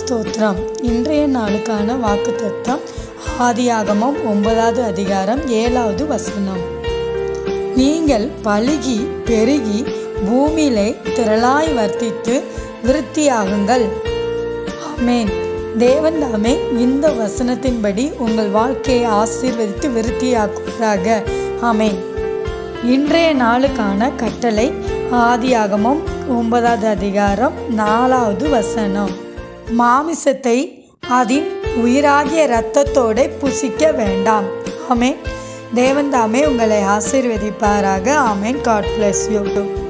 ஸ்தோத்திரம் இன்றைய நாளுக்கான வாக்குத்தத்தம் ஆதியாகமம் ஒன்பதாவது அதிகாரம் ஏழாவது வசனம் நீங்கள் பலுகி பெருகி பூமியிலே திரளாய் வர்த்தித்து விருத்தியாகுங்கள் ஆமேன் தேவன் தாமே இந்த வசனத்தின்படி உங்கள் வாழ்க்கையை ஆசீர்வதித்து விருத்தியாக்குவதாக ஆமேன் இன்றைய நாளுக்கான கட்டளை ஆதியாகமம் ஒன்பதாவது அதிகாரம் நாலாவது வசனம் மாமிசத்தை அதன் உயிராகிய இரத்தத்தோட புசிக்க வேண்டாம் ஆமேன் தேவன் தாமே உங்களை ஆசீர்வதிப்பாராக ஆமேன் காட் பிளஸ் யூ